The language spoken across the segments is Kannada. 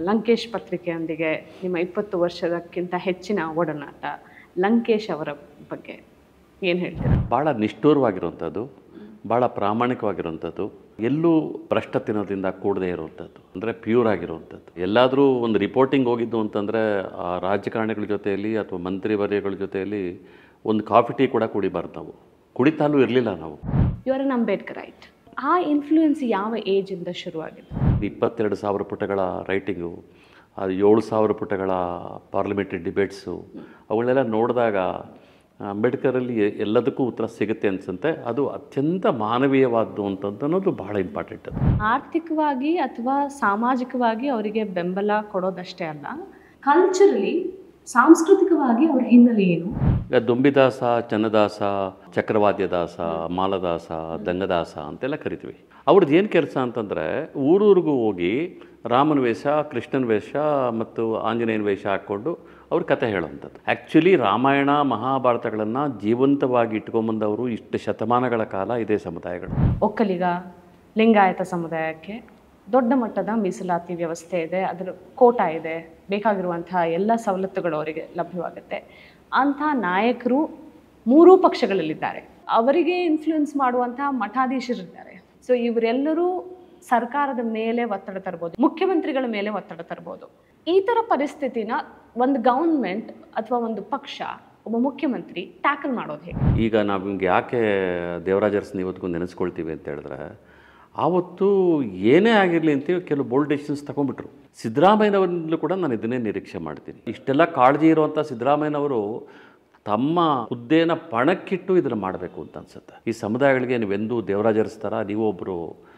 ಲಂಕೇಶ್ ಪತ್ರಿಕೆಯೊಂದಿಗೆ ನಿಮ್ಮ ಇಪ್ಪತ್ತು ವರ್ಷದಕ್ಕಿಂತ ಹೆಚ್ಚಿನ ಒಡನಾಟ ಲಂಕೇಶ್ ಅವರ ಬಗ್ಗೆ ಏನು ಹೇಳ್ತೀರಾ ಭಾಳ ನಿಷ್ಠೂರವಾಗಿರುವಂಥದ್ದು ಭಾಳ ಪ್ರಾಮಾಣಿಕವಾಗಿರುವಂಥದ್ದು ಎಲ್ಲೂ ಭ್ರಷ್ಟ ತಿನ್ನೋದ್ರಿಂದ ಕೂಡದೇ ಇರುವಂಥದ್ದು ಅಂದರೆ ಪ್ಯೂರ್ ಆಗಿರುವಂಥದ್ದು ಎಲ್ಲಾದರೂ ಒಂದು ರಿಪೋರ್ಟಿಂಗ್ ಹೋಗಿದ್ದು ಅಂತಂದರೆ ಆ ರಾಜಕಾರಣಿಗಳ ಜೊತೆಯಲ್ಲಿ ಅಥವಾ ಮಂತ್ರಿವರ್ಯಗಳ ಜೊತೆಯಲ್ಲಿ ಒಂದು ಕಾಫಿ ಟೀ ಕೂಡ ಕುಡಿಬಾರ್ದು ನಾವು ಕುಡಿತಾಲೂ ಇರಲಿಲ್ಲ ನಾವು you are an Ambedkarite ಆ ಇನ್ಫ್ಲೂಯೆನ್ಸ್ ಯಾವ ಏಜಿಂದ ಶುರುವಾಗಿದೆ ಇಪ್ಪತ್ತೆರಡು ಸಾವಿರ ಪುಟಗಳ ರೈಟಿಂಗು ಅದು ಏಳು ಸಾವಿರ ಪುಟಗಳ ಪಾರ್ಲಿಮೆಂಟ್ರಿ ಡಿಬೇಟ್ಸು ಅವುಗಳೆಲ್ಲ ನೋಡಿದಾಗ ಅಂಬೇಡ್ಕರಲ್ಲಿ ಎ- ಎಲ್ಲದಕ್ಕೂ ಉತ್ತರ ಸಿಗುತ್ತೆ ಅನ್ಸುತ್ತೆ ಅದು ಅತ್ಯಂತ ಮಾನವೀಯವಾದ್ದು ಅಂತಂದು ಅನ್ನೋದು ಭಾಳ ಇಂಪಾರ್ಟೆಂಟ್ ಅದು ಆರ್ಥಿಕವಾಗಿ ಅಥವಾ ಸಾಮಾಜಿಕವಾಗಿ ಅವರಿಗೆ ಬೆಂಬಲ ಕೊಡೋದಷ್ಟೇ ಅಲ್ಲ ಕಲ್ಚರಲಿ ಸಾಂಸ್ಕೃತಿಕವಾಗಿ ಅವ್ರ ಹಿನ್ನೆಲೆ ಏನು ಈಗ ದುಂಬಿದಾಸ ಚನ್ನದಾಸ ಚಕ್ರವಾದ್ಯ ದಾಸ ಮಾಲದಾಸ ದಂಗದಾಸ ಅಂತೆಲ್ಲ ಕರಿತೀವಿ ಅವ್ರದ್ದು ಏನು ಕೆಲಸ ಅಂತಂದರೆ ಊರೂರಿಗೂ ಹೋಗಿ ರಾಮನ ವೇಷ ಕೃಷ್ಣನ ವೇಷ ಮತ್ತು ಆಂಜನೇಯನ ವೇಷ ಹಾಕ್ಕೊಂಡು ಅವ್ರ ಕತೆ ಹೇಳುವಂಥದ್ದು ಆ್ಯಕ್ಚುಲಿ ರಾಮಾಯಣ ಮಹಾಭಾರತಗಳನ್ನು ಜೀವಂತವಾಗಿ ಇಟ್ಕೊಂಬಂದವರು ಇಷ್ಟು ಶತಮಾನಗಳ ಕಾಲ ಇದೇ ಸಮುದಾಯಗಳು ಒಕ್ಕಲಿಗ ಲಿಂಗಾಯತ ಸಮುದಾಯಕ್ಕೆ ದೊಡ್ಡ ಮಟ್ಟದ ಮೀಸಲಾತಿ ವ್ಯವಸ್ಥೆ ಇದೆ ಅದರ ಕೋಟ ಇದೆ ಬೇಕಾಗಿರುವಂತಹ ಎಲ್ಲ ಸವಲತ್ತುಗಳು ಅವರಿಗೆ ಲಭ್ಯವಾಗುತ್ತೆ ಅಂಥ ನಾಯಕರು ಮೂರೂ ಪಕ್ಷಗಳಲ್ಲಿದ್ದಾರೆ ಅವರಿಗೆ ಇನ್ಫ್ಲೂಯೆನ್ಸ್ ಮಾಡುವಂತಹ ಮಠಾಧೀಶರಿದ್ದಾರೆ ಸೊ ಇವರೆಲ್ಲರೂ ಸರ್ಕಾರದ ಮೇಲೆ ಒತ್ತಡ ತರ್ಬೋದು ಮುಖ್ಯಮಂತ್ರಿಗಳ ಮೇಲೆ ಒತ್ತಡ ತರ್ಬೋದು ಈ ಥರ ಪರಿಸ್ಥಿತಿನ ಒಂದು ಗೌರ್ಮೆಂಟ್ ಅಥವಾ ಒಂದು ಪಕ್ಷ ಒಬ್ಬ ಮುಖ್ಯಮಂತ್ರಿ ಟ್ಯಾಕಲ್ ಮಾಡೋದು ಹೇಗೆ ಈಗ ನಾವು ನಿಮ್ಗೆ ಯಾಕೆ ದೇವರಾಜ ಅರಸನ ಇವತ್ತಿಗೂ ನೆನೆಸ್ಕೊಳ್ತೀವಿ ಅಂತ ಹೇಳಿದ್ರೆ ಆವತ್ತು ಏನೇ ಆಗಿರಲಿ ಅಂತೀವಿ ಕೆಲವು ಬೋಲ್ಡ್ ಡೆಸಿಷನ್ಸ್ ತಗೊಂಡ್ಬಿಟ್ರು ಸಿದ್ದರಾಮಯ್ಯನವರಿಂದಲೂ ಕೂಡ ನಾನು ಇದನ್ನೇ ನಿರೀಕ್ಷೆ ಮಾಡ್ತೀನಿ ಇಷ್ಟೆಲ್ಲ ಕಾಳಜಿ ಇರುವಂಥ ಸಿದ್ದರಾಮಯ್ಯನವರು ತಮ್ಮ ಹುದ್ದೆನ ಪಣಕ್ಕಿಟ್ಟು ಇದನ್ನು ಮಾಡಬೇಕು ಅಂತ ಅನ್ಸುತ್ತೆ ಈ ಸಮುದಾಯಗಳಿಗೆ ನೀವೆಂದೂ ದೇವರಾಜ ಅರಸ್ತಾರ ನೀವು ಒಬ್ಬರು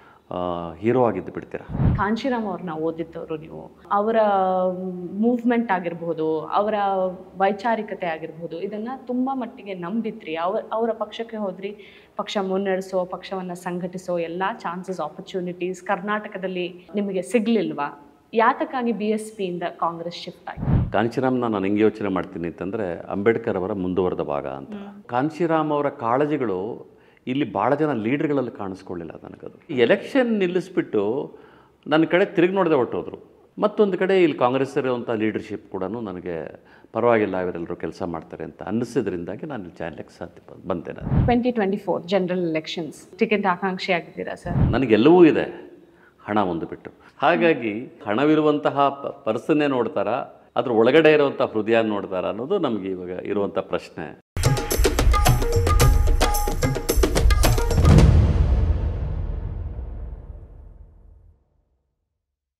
ಹೀರೋ ಆಗಿದ್ದು ಬಿಡ್ತೀರಾ ಕಾಂಶಿರಾಮ್ ಅವ್ರನ್ನ ಓದಿದ್ದವರು ನೀವು ಅವರ ಮೂವ್ಮೆಂಟ್ ಆಗಿರ್ಬೋದು ಅವರ ವೈಚಾರಿಕತೆ ಆಗಿರ್ಬೋದು ಇದನ್ನ ತುಂಬಾ ಮಟ್ಟಿಗೆ ನಂಬಿದ್ರಿ ಅವ್ರ ಅವರ ಪಕ್ಷಕ್ಕೆ ಹೋದ್ರಿ ಪಕ್ಷ ಮುನ್ನಡೆಸೋ ಪಕ್ಷವನ್ನ ಸಂಘಟಿಸೋ ಎಲ್ಲ ಚಾನ್ಸಸ್ ಆಪರ್ಚುನಿಟೀಸ್ ಕರ್ನಾಟಕದಲ್ಲಿ ನಿಮಗೆ ಸಿಗ್ಲಿಲ್ವಾ ಯಾತಕ್ಕಾಗಿ ಬಿ ಎಸ್ ಪಿಯಿಂದ ಕಾಂಗ್ರೆಸ್ ಶಿಫ್ಟ್ ಆಗಿ ಕಾಂಶಿರಾಮ್ನ ನಾನು ಹೆಂಗೆ ಯೋಚನೆ ಮಾಡ್ತೀನಿ ಅಂತಂದರೆ ಅಂಬೇಡ್ಕರ್ ಅವರ ಮುಂದುವರೆದ ಭಾಗ ಅಂತ ಕಾಂಶಿರಾಮ್ ಅವರ ಕಾಳಜಿಗಳು ಇಲ್ಲಿ ಭಾಳ ಜನ ಲೀಡರ್ಗಳಲ್ಲಿ ಕಾಣಿಸ್ಕೊಳ್ಳಿಲ್ಲ ನನಗದು ಈ ಎಲೆಕ್ಷನ್ ನಿಲ್ಲಿಸ್ಬಿಟ್ಟು ನನ್ನ ಕಡೆ ತಿರುಗಿ ನೋಡದೆ ಹೊಟ್ಟೋದ್ರು ಮತ್ತೊಂದು ಕಡೆ ಇಲ್ಲಿ ಕಾಂಗ್ರೆಸ್ ಇರುವಂಥ ಲೀಡರ್ಶಿಪ್ ಕೂಡ ನನಗೆ ಪರವಾಗಿಲ್ಲ ಇವರೆಲ್ಲರೂ ಕೆಲಸ ಮಾಡ್ತಾರೆ ಅಂತ ಅನ್ನಿಸಿದ್ರಿಂದಾಗಿ ನಾನು ಇಲ್ಲಿ ಜಾಯ್ಲಿಕ್ಕೆ ಸಾಧ್ಯ ಬಂದೆ ನಾನು twenty twenty four general elections ticket ಆಕಾಂಕ್ಷಿ ಆಗಿದ್ದೀರಾ ಸರ್ ನನಗೆಲ್ಲವೂ ಇದೆ ಹಣ ಒಂದು ಬಿಟ್ಟು ಹಾಗಾಗಿ ಹಣವಿರುವಂತಹ ಪರ್ಸನ್ನೇ ನೋಡ್ತಾರಾ ಅದ್ರ ಒಳಗಡೆ ಇರುವಂಥ ಹೃದಯ ನೋಡ್ತಾರಾ ಅನ್ನೋದು ನಮಗೆ ಇವಾಗ ಇರುವಂಥ ಪ್ರಶ್ನೆ